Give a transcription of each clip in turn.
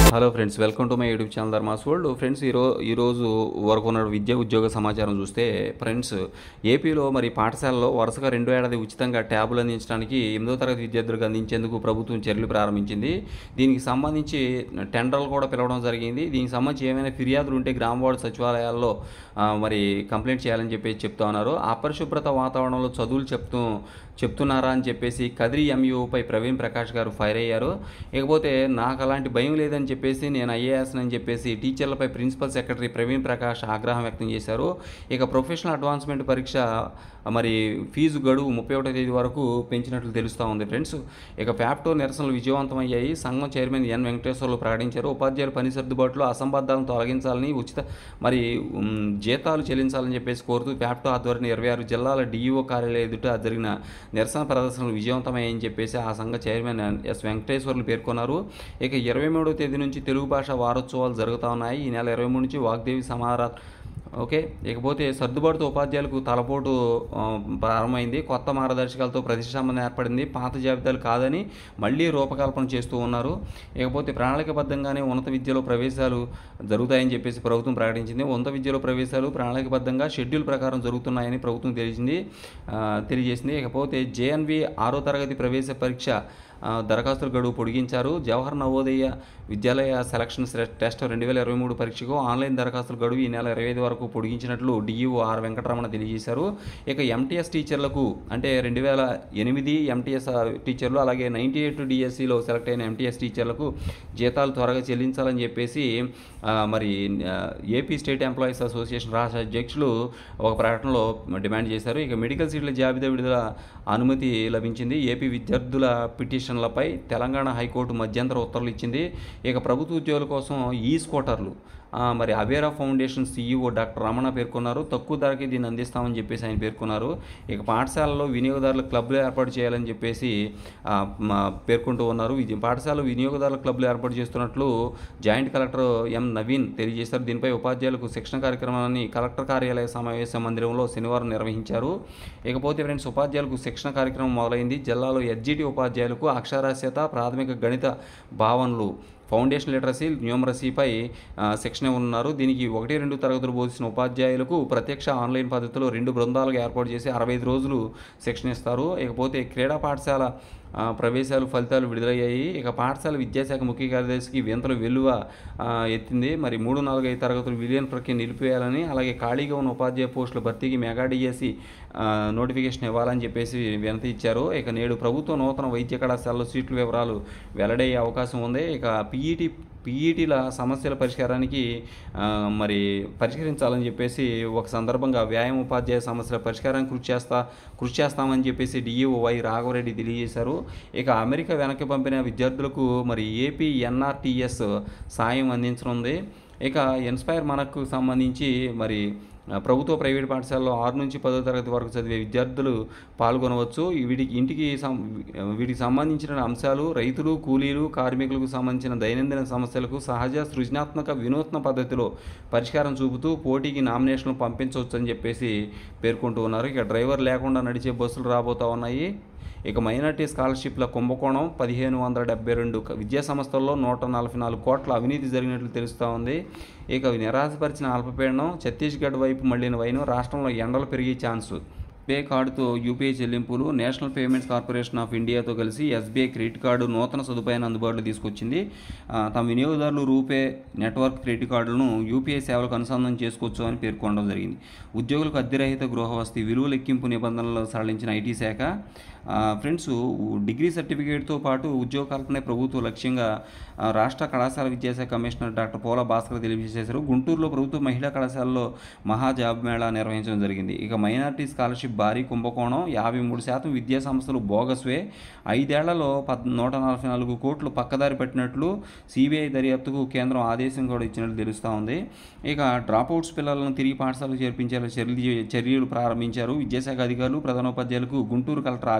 hello friends welcome to my YouTube channel Dharma's world friends ఈరో ఈరోజు వరకు ఉన్న విద్యా ఉద్యోగ సమాచారం చూస్తే ఫ్రెండ్స్ ఏపీలో మరి పాఠశాలలో వరుసగా రెండో ఏడాది ఉచితంగా ట్యాబులు అందించడానికి ఎనిమిదో తరగతి విద్యార్థులకు అందించేందుకు ప్రభుత్వం చర్యలు ప్రారంభించింది దీనికి సంబంధించి టెండర్లు కూడా పిలవడం జరిగింది దీనికి సంబంధించి ఏమైనా ఫిర్యాదులు ఉంటే గ్రామ వార్డు సచివాలయాల్లో ఆ, మరి కంప్లైంట్ చేయాలని చెప్పేసి చెప్తా ఉన్నారు అపరిశుభ్రత వాతావరణంలో చదువులు చెప్తూ చెప్తున్నారా అని చెప్పేసి కదిరి ఎంయూపై ప్రవీణ్ ప్రకాష్ గారు ఫైర్ అయ్యారు ఇకపోతే నాకు అలాంటి భయం లేదని చెప్పేసి నేను ఐఏఎస్ అని చెప్పేసి టీచర్లపై ప్రిన్సిపల్ సెక్రటరీ ప్రవీణ్ ప్రకాష్ ఆగ్రహం వ్యక్తం చేశారు ఇక ప్రొఫెషనల్ అడ్వాన్స్మెంట్ పరీక్ష మరి ఫీజు గడువు ముప్పై ఒకటో తేదీ వరకు పెంచినట్లు తెలుస్తూ ఉంది ఫ్రెండ్స్ ఇక ఫ్యాప్టో నిరసనలు విజయవంతమయ్యాయి సంఘం చైర్మన్ ఎన్ వెంకటేశ్వర్లు ప్రకటించారు ఉపాధ్యాయుల పని సర్దుబాటులో అసంబద్ధాలను తొలగించాలని ఉచిత మరి ఉమ్, జీతాలు చెల్లించాలని చెప్పేసి కోరుతూ ఫ్యాప్టో ఆధ్వర్యంలో ఇరవై ఆరు జిల్లాల డిఈఓ కార్యాలయ ఎదుట జరిగిన నిరసన ప్రదర్శనలు విజయవంతమయ్యాయని చెప్పేసి ఆ సంఘ చైర్మన్ ఎస్ వెంకటేశ్వర్లు పేర్కొన్నారు ఇక ఇరవై మూడవ తేదీ నుంచి తెలుగు భాష వారోత్సవాలు జరుగుతూ ఉన్నాయి ఈ నెల ఇరవై మూడు నుంచి వాగ్దేవి సమారా ఓకే ఇకపోతే సర్దుబాటుతో ఉపాధ్యాయులకు తలపోటు ఆ, ప్రారంభమైంది కొత్త మార్గదర్శకాలతో ప్రతిష్టంభన ఏర్పడింది పాత జాబితాలు కాదని మళ్ళీ రూపకల్పన చేస్తూ ఉన్నారు ఇకపోతే ప్రణాళికబద్ధంగానే ఉన్నత విద్యలో ప్రవేశాలు జరుగుతాయని చెప్పేసి ప్రభుత్వం ప్రకటించింది ఉన్నత విద్యలో ప్రవేశాలు ప్రణాళికబద్ధంగా షెడ్యూల్ ప్రకారం జరుగుతున్నాయని ప్రభుత్వం తెలిసింది ఆ, తెలియజేసింది ఇకపోతే జేఎన్వి ఆరో తరగతి ప్రవేశ పరీక్ష ఆ, దరఖాస్తుల గడువు పొడిగించారు జవహర్ నవోదయ విద్యాలయ సెలక్షన్ సె- టెస్ట్ రెండు వేల ఇరవై మూడు పరీక్షకు ఆన్లైన్ దరఖాస్తుల గడువు ఈ నెల ఇరవై ఐదు వరకు పొడిగించినట్లు డిఈఓ ఆర్ వెంకటరమణ తెలియజేశారు ఇక ఎంటీఎస్ టీచర్లకు అంటే రెండు వేల ఎనిమిది ఎంటీఎస్ టీచర్లు అలాగే నైంటీ ఎయిట్ డిఎస్సిలో సెలెక్ట్ అయిన ఎంటీఎస్ టీచర్లకు జీతాలు త్వరగా చెల్లించాలని చెప్పేసి ఆ, మరి ఆ, ఏపీ స్టేట్ ఎంప్లాయీస్ అసోసియేషన్ రాష్ట్ర అధ్యక్షులు ఒక ప్రకటనలో డిమాండ్ చేశారు ఇక మెడికల్ సీట్ల జాబితా విడుదల అనుమతి లభించింది ఏపీ విద్యార్థుల పిటిషన్లపై తెలంగాణ హైకోర్టు మధ్యంతర ఉత్తర్వులు ఇచ్చింది ఇక ప్రభుత్వ ఉద్యోగుల కోసం ఈ స్కూటర్లు ఆ, మరి Avera foundation CEO doctor Ramana పేర్కొన్నారు తక్కువ ధరకి దీన్ని అందిస్తామని చెప్పేసి ఆయన పేర్కొన్నారు ఇక పాఠశాలలో వినియోగదారుల క్లబ్లు ఏర్పాటు చేయాలని చెప్పేసి ఆ, మ- పేర్కొంటూ ఉన్నారు ఇది పాఠశాల వినియోగదారుల క్లబ్లు ఏర్పాటు చేస్తున్నట్లు జాయింట్ కలెక్టర్ ఎం నవీన్ తెలియజేశారు దీనిపై ఉపాధ్యాయులకు శిక్షణ కార్యక్రమాన్ని కలెక్టర్ కార్యాలయ సమావేశ మందిరంలో శనివారం నిర్వహించారు ఇకపోతే ఫ్రెండ్స్ ఉపాధ్యాయులకు శిక్షణ కార్యక్రమం మొదలైంది జిల్లాలో ఎస్జిటి ఉపాధ్యాయులకు అక్షరాస్యత ప్రాథమిక గణిత భావనలు ఫౌండేషన్ లిటరసీ న్యూమరసీపై ఆ, శిక్షణ ఉన్నారు దీనికి ఒకటి రెండు తరగతులు బోధించిన ఉపాధ్యాయులకు ప్రత్యక్ష ఆన్లైన్ పద్ధతిలో రెండు బృందాలుగా ఏర్పాటు చేసి అరవై ఐదు రోజులు శిక్షణ ఇస్తారు ఇకపోతే క్రీడా పాఠశాల ఆ, ప్రవేశాలు ఫలితాలు విడుదలయ్యాయి ఇక పాఠశాల విద్యాశాఖ ముఖ్య కార్యదర్శికి వింతలు వెలువ ఆ, ఎత్తింది మరి మూడు నాలుగు ఐదు తరగతులు విలీన ప్రక్రియ నిలిపివేయాలని అలాగే ఖాళీగా ఉన్న ఉపాధ్యాయ పోస్టుల భర్తీకి మెగా డిఎస్సి నోటిఫికేషన్ ఇవ్వాలని చెప్పేసి వినతి ఇచ్చారు ఇక నేడు ప్రభుత్వ నూతన వైద్య కళాశాలలో సీట్ల వివరాలు వెల్లడయ్యే అవకాశం ఉంది ఇక పీఈటీ పీఈటీల సమస్యల పరిష్కారానికి ఆ, మరి పరిష్కరించాలని చెప్పేసి ఒక సందర్భంగా వ్యాయామ ఉపాధ్యాయ సమస్యల పరిష్కారానికి కృషి చేస్తా కృషి చేస్తామని చెప్పేసి డిఈఓ వై రాఘవరెడ్డి తెలియజేశారు ఇక అమెరికా వెనక్కి పంపిన విద్యార్థులకు మరి ఏపీ ఎన్ఆర్టీఎస్ సాయం అందించనుంది ఇక ఇన్స్పైర్ మనకు సంబంధించి మరి ఆ, ప్రభుత్వ ప్రైవేట్ పాఠశాలలో ఆరు నుంచి పదో తరగతి వరకు చదివే విద్యార్థులు పాల్గొనవచ్చు ఈ వీటికి ఇంటికి సం- వీటికి సంబంధించిన అంశాలు రైతులు కూలీలు కార్మికులకు సంబంధించిన దైనందిన సమస్యలకు సహజ సృజనాత్మక వినూత్న పద్ధతిలో పరిష్కారం చూపుతూ పోటీకి నామినేషన్లు పంపించవచ్చు అని చెప్పేసి పేర్కొంటూ ఉన్నారు ఇక డ్రైవర్ లేకుండా నడిచే బస్సులు రాబోతా ఉన్నాయి ఇక మైనార్టీ స్కాలర్షిప్ల కుంభకోణం పదిహేను వందల డెబ్బై రెండు క- విద్యా సంస్థల్లో నూట నలభై నాలుగు కోట్ల అవినీతి జరిగినట్లు తెలుస్తూ ఉంది ఇక నిరాశపరిచిన అల్పపీడనం ఛత్తీస్గఢ్ వైపు మళ్లిన వైను రాష్ట్రంలో ఎండలు పెరిగే ఛాన్సు పే కార్డుతో యూపీఐ చెల్లింపులు నేషనల్ పేమెంట్స్ కార్పొరేషన్ ఆఫ్ ఇండియాతో కలిసి ఎస్బీఐ క్రెడిట్ కార్డు నూతన సదుపాయాన్ని అందుబాటులో తీసుకొచ్చింది ఆ, తమ వినియోగదారులు రూపే నెట్వర్క్ క్రెడిట్ కార్డులను యూపీఐ సేవలకు అనుసంధానం చేసుకోవచ్చు అని పేర్కొనడం జరిగింది ఉద్యోగులకు అద్దెరహిత గృహవసతి విలువ లెక్కింపు నిబంధనలు సడలించిన ఐటీ శాఖ ఆ, ఫ్రెండ్స్ డిగ్రీ సర్టిఫికేట్తో పాటు ఉద్యోగ కల్పనే ప్రభుత్వ లక్ష్యంగా ఆ, రాష్ట్ర కళాశాల విద్యాశాఖ కమిషనర్ డాక్టర్ పోల భాస్కర్ తెలియజేశారు గుంటూరులో ప్రభుత్వ మహిళా కళాశాలలో మహా జాబ్ మేళా నిర్వహించడం జరిగింది ఇక మైనార్టీ స్కాలర్షిప్ భారీ కుంభకోణం యాభై మూడు శాతం విద్యా సంస్థలు బోగస్వే ఐదేళ్లలో పద్ నూట నలభై నాలుగు కోట్లు పక్కదారి పెట్టినట్లు సిబిఐ దర్యాప్తుకు కేంద్రం ఆదేశం కూడా ఇచ్చినట్లు తెలుస్తూ ఉంది ఇక డ్రాప్అవుట్స్ పిల్లలను తిరిగి పాఠశాలకు చేర్పించేలా చర్యలు చర్యలు ప్రారంభించారు విద్యాశాఖ అధికారులు ప్రధానోపాధ్యాయులకు గుంటూరు కలెక్టర్ ఆదేశం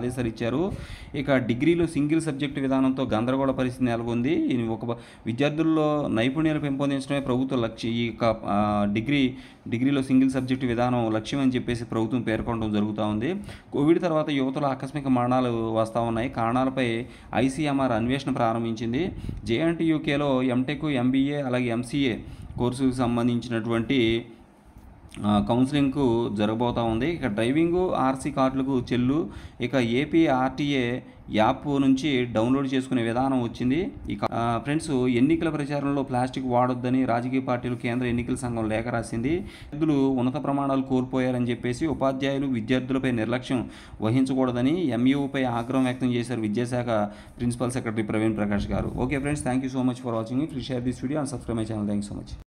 ఆదేశాలు ఇచ్చారు ఇక డిగ్రీలో సింగిల్ సబ్జెక్టు విధానంతో గందరగోళ పరిస్థితి నెలకొంది ఇది ఒక విద్యార్థుల్లో నైపుణ్యాలు పెంపొందించడమే ప్రభుత్వ లక్ష్యం ఈ యొక్క ఆ, డిగ్రీ డిగ్రీలో సింగిల్ సబ్జెక్టు విధానం లక్ష్యం అని చెప్పేసి ప్రభుత్వం పేర్కొనడం జరుగుతూ ఉంది కోవిడ్ తర్వాత యువతలో ఆకస్మిక మరణాలు వస్తూ ఉన్నాయి కారణాలపై ఐసీఎంఆర్ అన్వేషణ ప్రారంభించింది జేఎన్టీయూకేలో ఎంటెక్ ఎంబీఏ అలాగే ఎంసీఏ కోర్సుకు సంబంధించినటువంటి ఆ, కౌన్సిలింగ్కు జరగబోతూ ఉంది ఇక డ్రైవింగ్ ఆర్సీ కార్డులకు చెల్లు ఇక ఏపీ ఆర్టీఏ యాప్ నుంచి డౌన్లోడ్ చేసుకునే విధానం వచ్చింది ఇక ఆ, ఫ్రెండ్స్ ఎన్నికల ప్రచారంలో ప్లాస్టిక్ వాడొద్దని రాజకీయ పార్టీలు కేంద్ర ఎన్నికల సంఘం లేఖ రాసింది విద్యార్థులు ఉన్నత ప్రమాణాలు కోల్పోయారని చెప్పేసి ఉపాధ్యాయులు విద్యార్థులపై నిర్లక్ష్యం వహించకూడదని ఎంయూపై ఆగ్రహం వ్యక్తం చేశారు విద్యాశాఖ principal secretary Praveen Prakash garu okay friends thank you so much for watching please share this video and subscribe my channel thank you so much